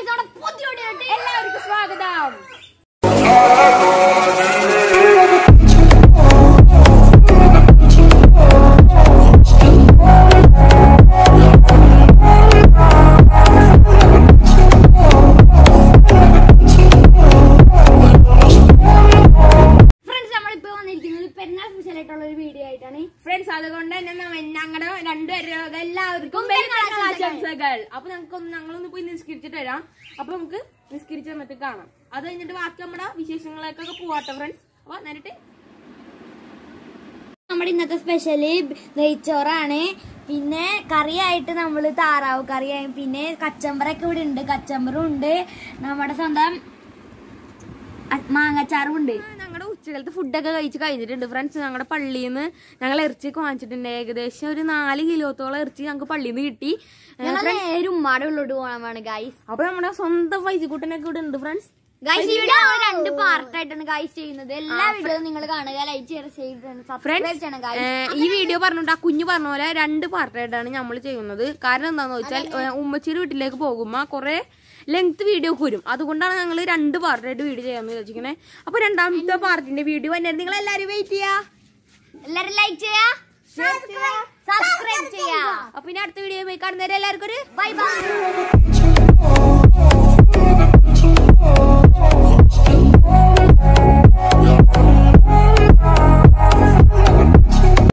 guys, നമ്മുടെ പുതിയ video ആയിട്ട് എല്ലാവർക്കും സ്വാഗതം Friends, നമ്മളിപ്പോ വന്നിരിക്കുന്നത് പെരുന്നാൾ സ്പെഷ്യൽ ആയിട്ടുള്ള ഒരു വീഡിയോ ആയിട്ടാണ് ഫ്രണ്ട്സ് അതുകൊണ്ട് തന്നെ ഞങ്ങളുടെ രണ്ടുപേരും എല്ലാവർക്കും പെരുന്നാൾ പെരുന്നാൾ ആശംസകൾ. ആശംസകൾ അപ്പൊ നമുക്ക് ഞങ്ങളൊന്ന് പോയി നിസ്കരിച്ചിട്ട് വരാം അപ്പൊ നമുക്ക് നിസ്കരിച്ച് വന്നിട്ട് കാണാം അത് കഴിഞ്ഞിട്ട് ബാക്കി നമ്മുടെ വിശേഷങ്ങളിലേക്കൊക്കെ പോവാട്ടെ ഫ്രണ്ട്സ് അപ്പൊ നേരിട്ട് നമ്മുടെ ഇന്നത്തെ സ്പെഷ്യല് നെയ്ച്ചോറാണ് പിന്നെ കറിയായിട്ട് നമ്മൾ താറാവ് കറിയായി പിന്നെ കച്ചമ്പറൊക്കെ ഇവിടെ ഉണ്ട് കച്ചമ്പറും ഉണ്ട് നമ്മുടെ സ്വന്തം അ- മാങ്ങച്ചാറും ഉണ്ട് ഞങ്ങളുടെ ഉച്ചകാലത്ത് ഫുഡൊക്കെ കഴിച്ച് കഴിഞ്ഞിട്ടുണ്ട് ഫ്രണ്ട്സ് ഞങ്ങളുടെ പള്ളിയിൽ നിന്ന് ഞങ്ങൾ ഇറച്ചിയൊക്കെ വാങ്ങിച്ചിട്ടുണ്ട് ഏകദേശം ഒരു നാല് കിലോത്തോളം ഇറച്ചി ഞങ്ങൾക്ക് പള്ളിയിൽ നിന്ന് കിട്ടി ഞങ്ങൾ നേരെ ഉമ്മാടെ ഉള്ളോട്ട് പോകാനാണ് ഗൈസ് അപ്പൊ നമ്മുടെ സ്വന്തം വൈസിക്കൂട്ടനൊക്കെ ഇവിടെ ഉണ്ട് ഫ്രണ്ട്സ് ഗൈസ് ഇവിടെ രണ്ട് പാർട്ടായിട്ടാണ് ഗൈസ് ചെയ്യുന്നത് എല്ലാ വീഡിയോയും നിങ്ങൾ കാണുക ലൈക്ക് ചെയ്ത് ഷെയർ സബ്സ്ക്രൈബ് ചെയ്യണം ഗൈസ് ഈ വീഡിയോ പറഞ്ഞിട്ട് ആ കുഞ്ഞു പറഞ്ഞ പോലെ രണ്ട് പാർട്ടായിട്ടാണ് നമ്മൾ ചെയ്യുന്നത് കാരണം എന്താണെന്ന് വെച്ചാൽ ഏഹ്, ഉമ്മച്ചിയുടെ വീട്ടിലേക്ക് പോകുമ്പോൾ കുറെ ലെങ്ത് വീഡിയോ ഒക്കെ വരും അതുകൊണ്ടാണ് ഞങ്ങൾ രണ്ട് പാർട്ടായിട്ട് വീഡിയോ ചെയ്യാന്ന് വിചാരിച്ചിരിക്കുന്നത് അപ്പൊ രണ്ടാമത്തെ പാർട്ടിന്റെ വീഡിയോ വന്നിട്ട് നിങ്ങൾ എല്ലാവരും വെയിറ്റ് ചെയ്യാ എല്ലാരും ലൈക്ക് ചെയ്യാ സബ്സ്ക്രൈബ് ചെയ്യാ അപ്പൊ ഇനി അടുത്ത വീഡിയോ പോയി കാണുന്നവരെ എല്ലാവർക്കും ഒരു ബൈ ബൈ